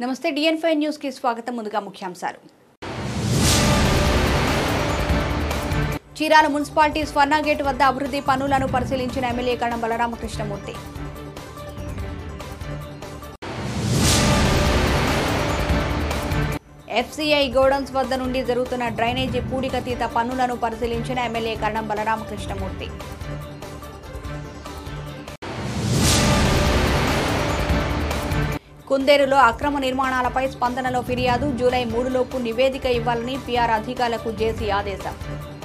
నమస్తే డిఎన్ five news కి స్వాగతం ముందుగా ముఖ్యాంశాలు చీరాల మున్సిపాలిటీ స్వర్ణ గేట్ వద్ద అభివృద్ధి పనులను పరిశీలించిన MLA Karanam Balaramakrishnamurthy FCI godowns వద్ద నుండి జరుగుతున్న డ్రైనేజీ పూడికతీత పనులను పరిశీలించిన ఎమ్మెల్యే కరణం బలరామకృష్ణమూర్తి కుందేరులో అక్రమ నిర్మాణాలపై స్పందనలో ఫిర్యాదు జూలై మూడులోపు నివేదిక ఇవ్వాలని పీఆర్ అధికారులకు జేసీ ఆదేశం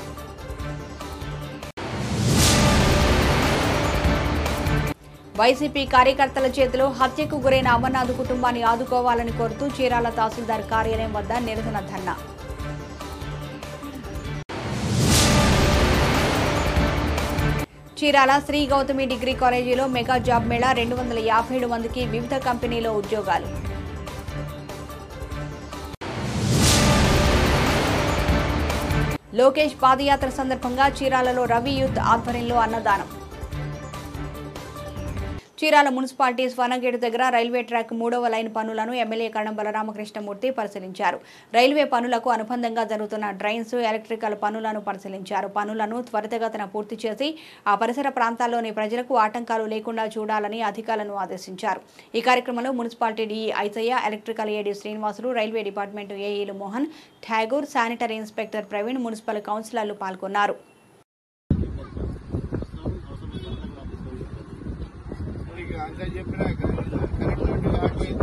వైసీపీ కార్యకర్తల చేతిలో హత్యకు గురైన అమర్నాథ్ కుటుంబాన్ని ఆదుకోవాలని కోరుతూ చీరాల తహసీల్దార్ కార్యాలయం వద్ద నిరసన ధర్నా చీరాల శ్రీ గౌతమి డిగ్రీ కాలేజీలో మెగా జాబ్ మేళా రెండు వందల యాభై ఏడు మందికి వివిధ కంపెనీలో ఉద్యోగాలు లోకేష్ పాదయాత్ర సందర్భంగా చీరాలలో రవి యూత్ ఆధ్వర్యంలో అన్నదానం చీరాల మున్సిపాలిటీ స్వర్ణగేటు దగ్గర రైల్వే ట్రాక్ మూడవ లైన్ పనులను ఎమ్మెల్యే కణం బలరామకృష్ణమూర్తి పరిశీలించారు రైల్వే పనులకు అనుబంధంగా జరుగుతున్న డ్రైన్స్ ఎలక్ట్రికల్ పనులను పరిశీలించారు పనులను త్వరితగతిన పూర్తి చేసి ఆ పరిసర ప్రాంతాల్లోని ప్రజలకు ఆటంకాలు లేకుండా చూడాలని అధికారులను ఆదేశించారు ఈ కార్యక్రమంలో municipality DE Aisayya electrical AD Srinivasulu railway department ఏఈలు Mohan Thakur sanitary inspector Praveen municipal కౌన్సిలర్లు పాల్గొన్నారు ఇక అంతా చెప్పినా కరెంట్ కరెంట్ ఆగిపోయింది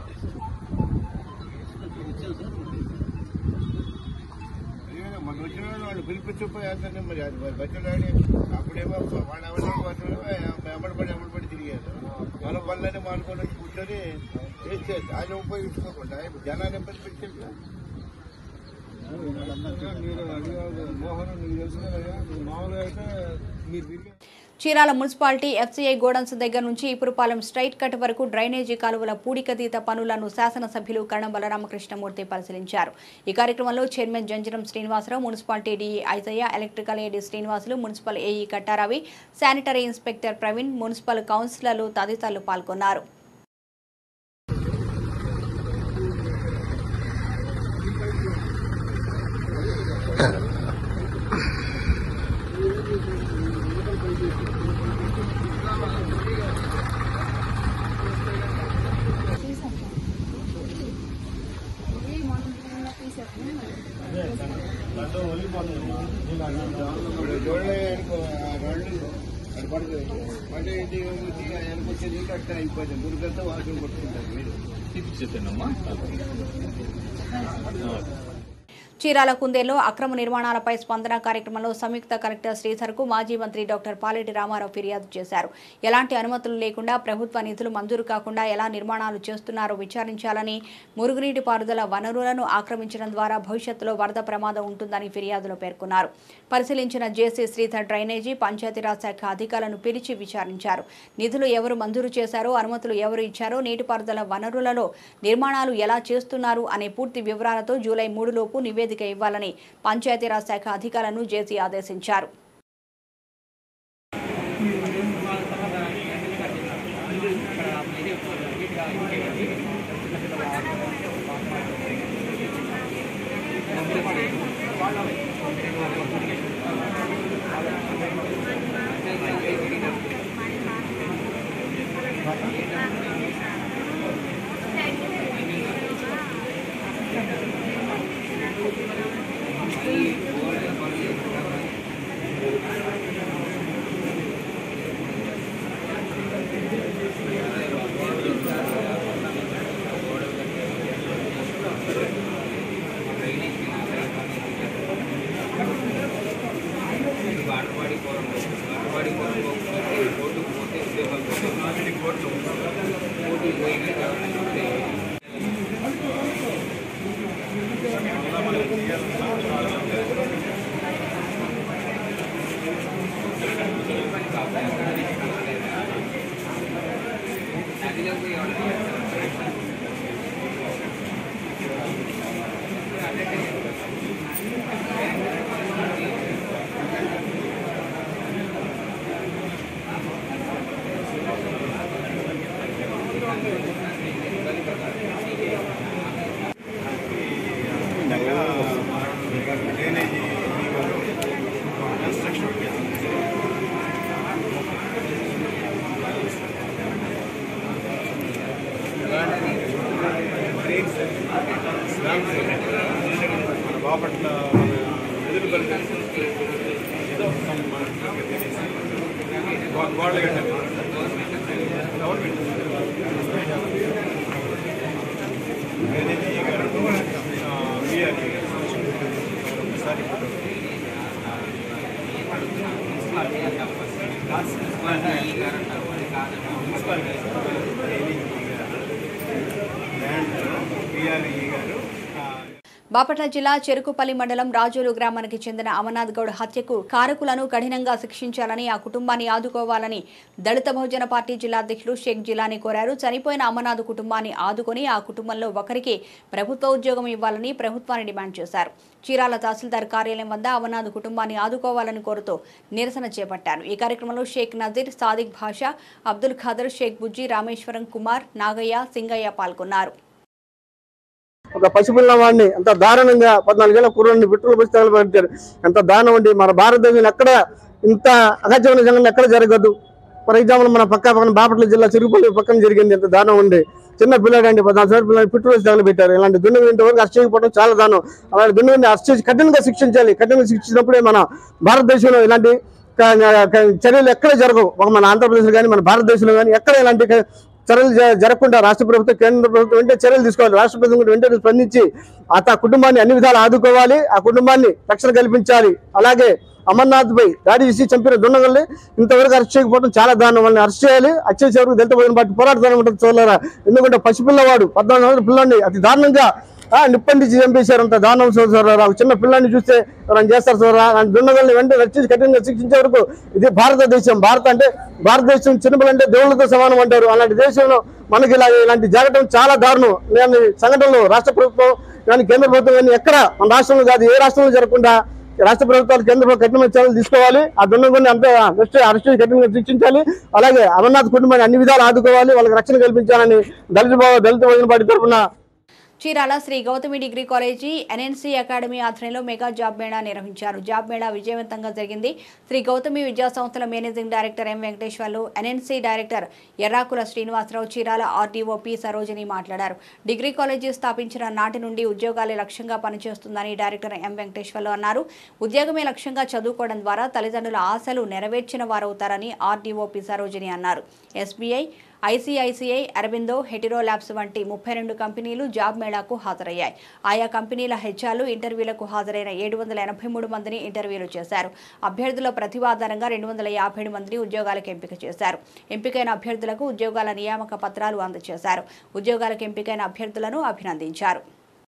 అదే మన వచ్చిన వాళ్ళు వాళ్ళు పిలిపించిపోయారు మరి అది మరి బచ్చలాడి అప్పుడేమో వాడు ఎవరు ఎమ్మడిపడి ఎమ్మడిపడి తిరిగారు మన వల్లనే మానుకొని వచ్చి కూర్చొని చేస్తే దాన్ని ఉపయోగించుకోకుండా ఇప్పుడు జనాన్ని ఇబ్బంది పెట్టారు మీరు అడిగారు మోహన్ నీకు తెలుసు కదా మామూలుగా అయితే మీరు తిరిగి చీరాల మున్సిపాలిటీ ఎఫ్సీఐ గోడౌన్స్ దగ్గర నుంచి ఇపురుపాలెం స్ట్రైట్ కట్ వరకు డ్రైనేజీ కాలువల పూడికతీత పనులను శాసనసభ్యులు కణం బలరామకృష్ణమూర్తి పరిశీలించారు ఈ కార్యక్రమంలో chairman Janjaram Srinivasarao municipality DE Aijayya electrical AD Srinivasulu municipal AE Kattaravi sanitary inspector Praveen municipal కౌన్సిలర్లు తదితరులు పాల్గొన్నారు చూడలే అనుకో ఆ రాళ్ళు అది పడుతుంది మళ్ళీ ఇంటికి వచ్చి వెనక వచ్చేది కట్ట అయిపోయింది మురికంతా వాసన కొట్టుకుంటారు మీరు చీరాల కుందేలో అక్రమ నిర్మాణాలపై స్పందన కార్యక్రమంలో సంయుక్త కలెక్టర్ శ్రీధర్కు మాజీ మంత్రి డాక్టర్ పాలెటి రామారావు ఫిర్యాదు చేశారు ఎలాంటి అనుమతులు లేకుండా ప్రభుత్వ నిధులు మంజూరు కాకుండా ఎలా నిర్మాణాలు చేస్తున్నారో విచారించాలని మురుగునీటి పారుదల వనరులను ఆక్రమించడం ద్వారా భవిష్యత్తులో వరద ప్రమాదం ఉంటుందని ఫిర్యాదులో పేర్కొన్నారు పరిశీలించిన జేసీ శ్రీధర్ డ్రైనేజీ పంచాయతీరాజ్ శాఖ అధికారులను పిలిచి విచారించారు నిధులు ఎవరు మంజూరు చేశారో అనుమతులు ఎవరు ఇచ్చారో నీటిపారుదల వనరులలో నిర్మాణాలు ఎలా చేస్తున్నారు అనే పూర్తి వివరాలతో జూలై మూడులోపు నివేదిక ఇవ్వాలని పంచాయతీరాజ్ శాఖ అధికారులను జేసీ ఆదేశించారు కోర్టు మన బాపట్ల మన ఎదురుపల్లి ఏదో some మన గో- గోడలు కట్టారు గవర్నమెంట్ ఏదైతే గారు బిఆర్ఈ ఒకసారి బిఆర్ఈ గారు ఆ, బాపట్ల జిల్లా చెరుకుపల్లి మండలం రాజోలు గ్రామానికి చెందిన అమర్నాథ్ గౌడ్ హత్యకు కారకులను కఠినంగా శిక్షించాలని ఆ కుటుంబాన్ని ఆదుకోవాలని దళిత బహుజన పార్టీ జిల్లా అధ్యక్షులు షేక్ జిలానీ కోరారు చనిపోయిన అమర్నాథ్ కుటుంబాన్ని ఆదుకొని ఆ కుటుంబంలో ఒకరికి ప్రభుత్వ ఉద్యోగం ఇవ్వాలని ప్రభుత్వాన్ని డిమాండ్ చేశారు చీరాల తహసీల్దార్ కార్యాలయం వద్ద అమర్నాథ్ కుటుంబాన్ని ఆదుకోవాలని కోరుతూ నిరసన చేపట్టారు ఈ కార్యక్రమంలో షేక్ నజీర్ సాదిక్ భాషా అబ్దుల్ ఖాదర్ షేక్ బుజ్జి రామేశ్వరం కుమార్ నాగయ్య సింగయ్య పాల్గొన్నారు ఒక పసిపిల్ల వాడిని ఎంత దారుణంగా పద్నాలుగేళ్ల కుర్రాన్ని పెట్రోల్ బస్ తగలబెట్టారు ఎంత దారుణం అండి మన భారతదేశంలో ఎక్కడ ఇంత అగత్యమైన జనం ఎక్కడ జరగదు ఫర్ ఎగ్జాంపుల్ మన పక్క పక్కన బాపట్ల జిల్లా చిరుగుపల్లి పక్కన జరిగింది ఎంత దారుణం ఉంది చిన్న పిల్లాడు అండి పద్నాలుగు సార్లు పిల్లలు పెట్రోల్ బస్ తగలబెట్టారు ఇలాంటి దున్ను ఇంతవరకు అరెస్ట్ చేయకపోవడం చాలా దారుణం అలాంటి దున్ను అరెస్ట్ చేసి కఠినంగా శిక్షించాలి కఠినంగా శిక్షించినప్పుడే మన భారతదేశంలో ఇలాంటి క- క- చర్యలు ఎక్కడ జరగవు ఒక మన ఆంధ్రప్రదేశ్ కానీ మన భారతదేశంలో కానీ ఎక్కడ ఇలాంటి క- చర్యలు జ- జరగకుండా రాష్ట్ర ప్రభుత్వం కేంద్ర ప్రభుత్వం వెంటనే చర్యలు తీసుకోవాలి రాష్ట్ర ప్రభుత్వం కూడా వెంటనే స్పందించి ఆ తా కుటుంబాన్ని అన్ని విధాలు ఆదుకోవాలి ఆ కుటుంబాన్ని రక్షణ కల్పించాలి అలాగే అమర్నాథ్ పై దాడి చేసి చంపిన దుండగల్ని ఇంతవరకు అరెస్ట్ చేయకపోవడం చాలా దారుణం వాళ్ళని అరెస్ట్ చేయాలి అరెస్ట్ చేసే వరకు దళిత పోయిన పార్టీ పోరాడుతాను ఉంటుంది చూడలేరా ఎందుకంటే పసిపిల్లవాడు పద్నాలుగు వందల పిల్లని అతి దారుణంగా ఆ, నిప్పండిచి చంపేశారు అంత దారుణం చూసారా ఒక చిన్న పిల్లాన్ని చూస్తే ఎవరైనా చేస్తారు చూడరా అలాంటి దుండగల్ని వెంటనే రక్షించి కఠినంగా శిక్షించే వరకు ఇది భారతదేశం భారత అంటే భారతదేశం చిన్నపిల్లంటే దేవుళ్ళతో సమానం అంటారు అలాంటి దేశంలో మనకి ఇలా ఇలాంటి జరగడం చాలా దారుణం నేను ఈ సంఘటనలు రాష్ట్ర ప్రభుత్వం కానీ కేంద్ర ప్రభుత్వం కానీ ఎక్కడ మన రాష్ట్రంలో కాదు ఏ రాష్ట్రంలో జరగకుండా రాష్ట్ర ప్రభుత్వాలు కేంద్ర ప్రభుత్వం కఠినమైన చర్యలు తీసుకోవాలి ఆ దుండగుని అంత అరెస్ట్ అరెస్ట్ చేసి కఠినంగా శిక్షించాలి అలాగే అమర్నాథ్ కుటుంబాన్ని అన్ని విధాలు ఆదుకోవాలి వాళ్ళకి రక్షణ కల్పించాలని దళిత భవ- దళిత భోజన పార్టీ తరఫున Chirala Sri Gautami degree college NNC academy ఆధ్వర్యంలో మెగా జాబ్ మేళా నిర్వహించారు జాబ్ మేళా విజయవంతంగా జరిగింది శ్రీ గౌతమి విద్యా సంస్థల managing director M Venkateswarlu NNC director Errakula Srinivasarao Chirala RDO P Sarojini మాట్లాడారు డిగ్రీ కాలేజీ స్థాపించిన నాటి నుండి ఉద్యోగాలే లక్ష్యంగా పనిచేస్తుందని డైరెక్టర్ ఎం వెంకటేశ్వర్లు అన్నారు ఉద్యోగమే లక్ష్యంగా చదువుకోవడం ద్వారా తల్లిదండ్రుల ఆశలు నెరవేర్చిన వారవుతారని ఆర్డీఓ పి సరోజిని అన్నారు SBI ICICI Aurobindo Hetero labs వంటి ముప్పై రెండు కంపెనీలు జాబ్ మేళాకు హాజరయ్యాయి ఆయా కంపెనీల హెచ్ఆర్లు ఇంటర్వ్యూలకు హాజరైన ఏడు వందల ఎనభై మూడు మందిని ఇంటర్వ్యూలు చేశారు అభ్యర్థుల ప్రతిభ ఆధారంగా రెండు వందల యాభై ఏడు మందిని ఉద్యోగాలకు ఎంపిక చేశారు ఎంపికైన అభ్యర్థులకు ఉద్యోగాల నియామక పత్రాలు అందజేశారు ఉద్యోగాలకు ఎంపికైన అభ్యర్థులను అభినందించారు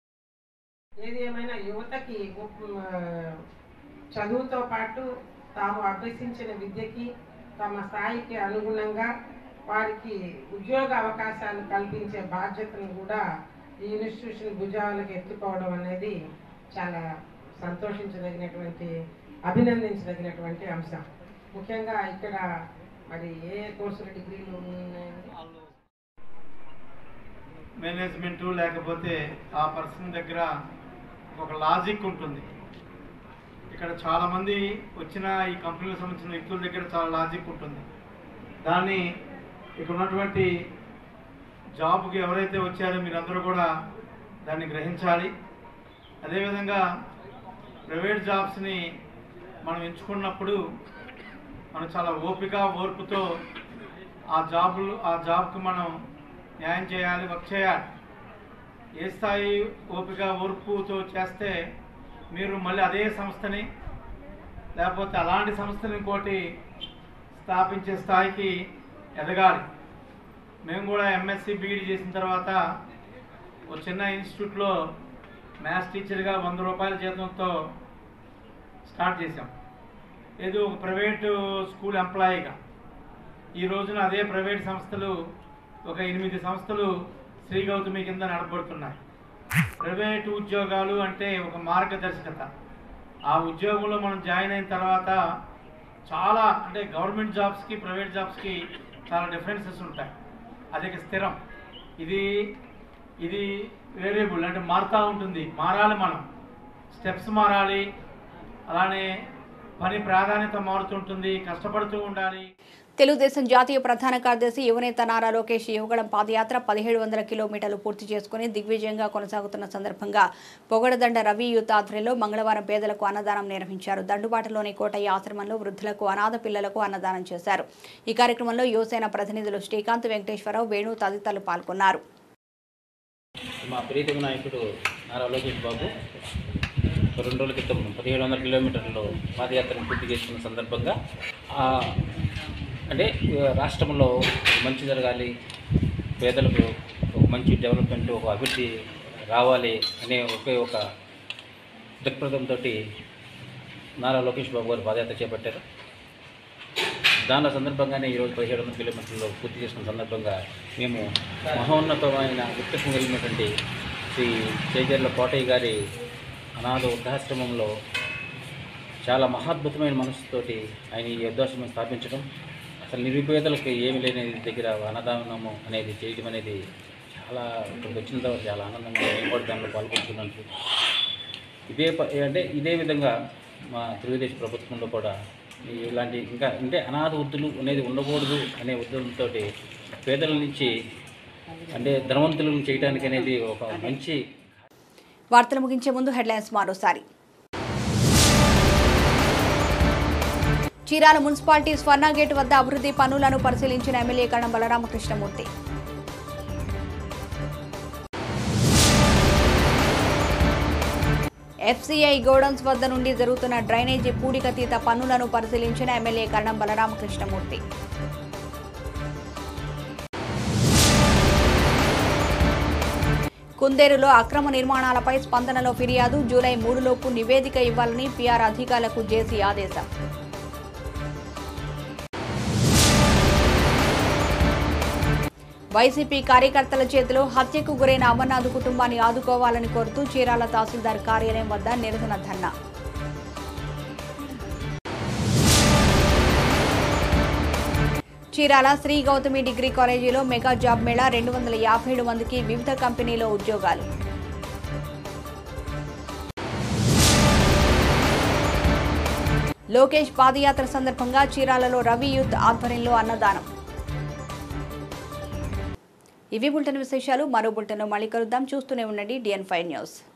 ఏది ఏమైనా యువతకి ఉప్- ఆ, చదువుతో పాటు తాము అభ్యసించిన విద్యకి తమ స్థాయికి అనుగుణంగా వారికి ఉద్యోగ అవకాశాలు కల్పించే బాధ్యతను కూడా ఈ ఇన్స్టిట్యూషన్ భుజాలకు ఎత్తుకోవడం అనేది చాలా సంతోషించదగినటువంటి అభినందించదగినటువంటి అంశం ముఖ్యంగా ఇక్కడ మరి ఏ కోర్సుల డిగ్రీలు ఉన్నాయండి మేనేజ్మెంటు లేకపోతే ఆ పర్సన్ దగ్గర ఒక లాజిక్ ఉంటుంది ఇక్కడ చాలామంది వచ్చిన ఈ కంపెనీలకు సంబంధించిన వ్యక్తుల దగ్గర చాలా లాజిక్ ఉంటుంది దాన్ని ఇక్కడ ఉన్నటువంటి జాబ్కి ఎవరైతే వచ్చారో మీరందరూ కూడా దాన్ని గ్రహించాలి అదేవిధంగా ప్రైవేట్ జాబ్స్ని మనం ఎంచుకున్నప్పుడు మనం చాలా ఓపిక ఓర్పుతో ఆ జాబులు ఆ జాబ్కి మనం న్యాయం చేయాలి వర్క్ చేయాలి ఏ స్థాయి ఓపిక ఓర్పుతో చేస్తే మీరు మళ్ళీ అదే సంస్థని లేకపోతే అలాంటి సంస్థని ఇంకోటి స్థాపించే స్థాయికి ఎదగాలి మేము కూడా ఎంఎస్సి బీఈడి చేసిన తర్వాత ఒక చిన్న ఇన్స్టిట్యూట్లో మ్యాథ్స్ టీచర్గా వంద రూపాయల జీతంతో స్టార్ట్ చేశాం ఏదో ఒక ప్రైవేటు స్కూల్ ఎంప్లాయీగా ఈ రోజున అదే ప్రైవేట్ సంస్థలు ఒక ఎనిమిది సంస్థలు శ్రీ గౌతమి కింద నడపబడుతున్నాయి ప్రైవేట్ ఉద్యోగాలు అంటే ఒక మార్గదర్శకత ఆ ఉద్యోగంలో మనం జాయిన్ అయిన తర్వాత చాలా అంటే గవర్నమెంట్ జాబ్స్కి ప్రైవేట్ జాబ్స్కి చాలా డిఫరెన్సెస్ ఉంటాయి అది ఇక స్థిరం ఇది ఇది వేరియబుల్ అంటే మారుతూ ఉంటుంది మారాలి మనం స్టెప్స్ మారాలి అలానే పని ప్రాధాన్యత మారుతుంటుంది కష్టపడుతూ ఉండాలి తెలుగుదేశం జాతీయ ప్రధాన కార్యదర్శి యువనేత నారా లోకేష్ యువగడం పాదయాత్ర పదిహేడు వందల కిలోమీటర్లు పూర్తి చేసుకుని దిగ్విజయంగా కొనసాగుతున్న సందర్భంగా పొగడదండ రవి యూత్ ఆధ్వర్యంలో మంగళవారం పేదలకు అన్నదానం నిర్వహించారు దండుబాటులోని కోటయ్య ఆశ్రమంలో వృద్ధులకు అనాథ పిల్లలకు అన్నదానం చేశారు ఈ కార్యక్రమంలో యువసేన ప్రతినిధులు శ్రీకాంత్ వెంకటేశ్వరరావు వేణు తదితరులు పాల్గొన్నారు మా ప్రీతమ నాయకుడు నారా లోకేష్ బాబు రెండు రోజుల క్రితం పదిహేడు వందల కిలోమీటర్లు పాదయాత్రను పూర్తి చేసుకున్న సందర్భంగా ఆ, అంటే ఆ, రాష్ట్రంలో మంచి జరగాలి పేదలకు ఒక మంచి డెవలప్మెంట్ ఒక అభివృద్ధి రావాలి అనే ఒకే ఒక దృక్పథంతో నారా లోకేష్ బాబు గారు పాదయాత్ర చేపట్టారు దానిలో సందర్భంగానే ఈరోజు పదిహేడు వందల కిలోమీటర్లు పూర్తి చేసుకున్న సందర్భంగా మేము మహోన్నతమైన ఉత్కృష్టం కలిగినటువంటి శ్రీ చేజర్ల కోటయ్య గారి అనాథ వృద్ధాశ్రమంలో చాలా మహాద్భుతమైన మనసుతోటి ఆయన ఈ వృద్ధాశ్రమం స్థాపించడం అసలు నిరుపేదలకు ఏమి లేని దగ్గర అన్నదానము అనేది చేయడం అనేది చాలా ఇక్కడికి వచ్చిన తర్వాత చాలా ఆనందంగా మేము కూడా దానిలో పాల్గొంటున్నాను ఇదే ప- అంటే ఇదే విధంగా మా తెలుగుదేశం ప్రభుత్వంలో కూడా ఈ- ఇలాంటి ఇంకా అంటే అనాథ వృద్ధులు అనేది ఉండకూడదు అనే ఉద్దేశంతో పేదల నుంచి అంటే ధనవంతులను చేయడానికి అనేది ఒక మంచి వార్తలు ముగించే ముందు హెడ్లైన్స్ మరోసారి చీరాల మున్సిపాలిటీ స్వర్ణ గేట్ వద్ద అభివృద్ధి పనులను పరిశీలించిన MLA Karanam Balaramakrishnamurthy FCI godowns వద్ద నుండి జరుగుతున్న డ్రైనేజీ పూడికతీత పనులను పరిశీలించిన ఎమ్మెల్యే కరణం బలరామకృష్ణమూర్తి కుందేరులో అక్రమ నిర్మాణాలపై స్పందనలో ఫిర్యాదు జూలై మూడులోపు నివేదిక ఇవ్వాలని పీఆర్ అధికారులకు జేసీ ఆదేశం వైసీపీ కార్యకర్తల చేతిలో హత్యకు గురైన అమర్నాథ్ కుటుంబాన్ని ఆదుకోవాలని కోరుతూ చీరాల తహసీల్దార్ కార్యాలయం వద్ద నిరసన ధర్నా చీరాల శ్రీ గౌతమి డిగ్రీ కాలేజీలో మెగా జాబ్ మేళా రెండు వందల యాభై ఏడు మందికి వివిధ కంపెనీలో ఉద్యోగాలు లోకేష్ పాదయాత్ర సందర్భంగా చీరాలలో రవి యూత్ ఆధ్వర్యంలో అన్నదానం ఇవి బులెటిన్ విశేషాలు మరో బులెటిన్ మళ్ళీ కలుద్దాం చూస్తూనే ఉండండి డిఎన్ ఫైవ్ న్యూస్